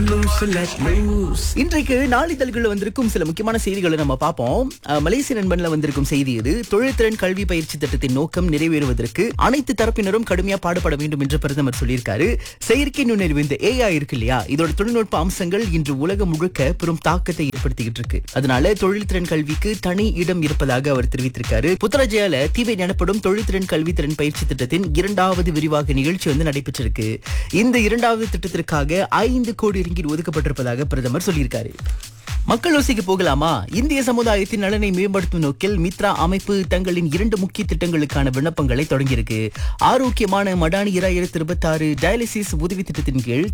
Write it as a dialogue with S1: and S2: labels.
S1: loose, let loose.
S2: இன்றைக்கு நாளிதழ்களில் வந்திருக்கும் சில முக்கியமான செய்திகளை நம்ம பார்ப்போம் அஹ், மலேசிய நண்பன்ல வந்திருக்கும் செய்தி இது தொழில்திறன் கல்வி பயிற்சி திட்டத்தின் நோக்கம் நிறைவேறுவதற்கு அனைத்து தரப்பினரும் கடுமையா பாடுபட வேண்டும் என்று பிரதமர் சொல்லியிருக்காரு செயற்கை நுண்ணறிவு இந்த ஏஐ இருக்கு இல்லையா இதோட தொழில்நுட்ப அம்சங்கள் இன்று உலகம் முழுக்க பெரும் தாக்கத்தை ஏற்படுத்திக்கிட்டு இருக்கு அதனால தொழில்திறன் கல்விக்கு தனி இடம் இருப்பதாக அவர் தெரிவித்திருக்காரு புத்தரஜயால தீவை எனப்படும் தொழில்திறன் கல்வி திறன் பயிற்சி திட்டத்தின் இரண்டாவது விரிவாக நிகழ்ச்சி வந்து நடைபெற்றிருக்கு இந்த இரண்டாவது திட்டத்திற்காக ஐந்து கோடி ரிங்கிட் ஒதுக்கப்பட்டிருப்பதாக பிரதமர் சொல்லியிருக்காரு மக்கள் யோசிக்க போகலாமா இந்திய சமுதாயத்தின் நலனை மேம்படுத்தும் நோக்கில் மித்ரா அமைப்பு தங்களின் இரண்டு முக்கிய திட்டங்களுக்கான விண்ணப்பங்களை தொடங்கியிருக்கு ஆரோக்கியமான மடானி இரண்டாயிரத்தி இருபத்தி ஆறு டயாலிசிஸ் உதவி திட்டத்தின் கீழ்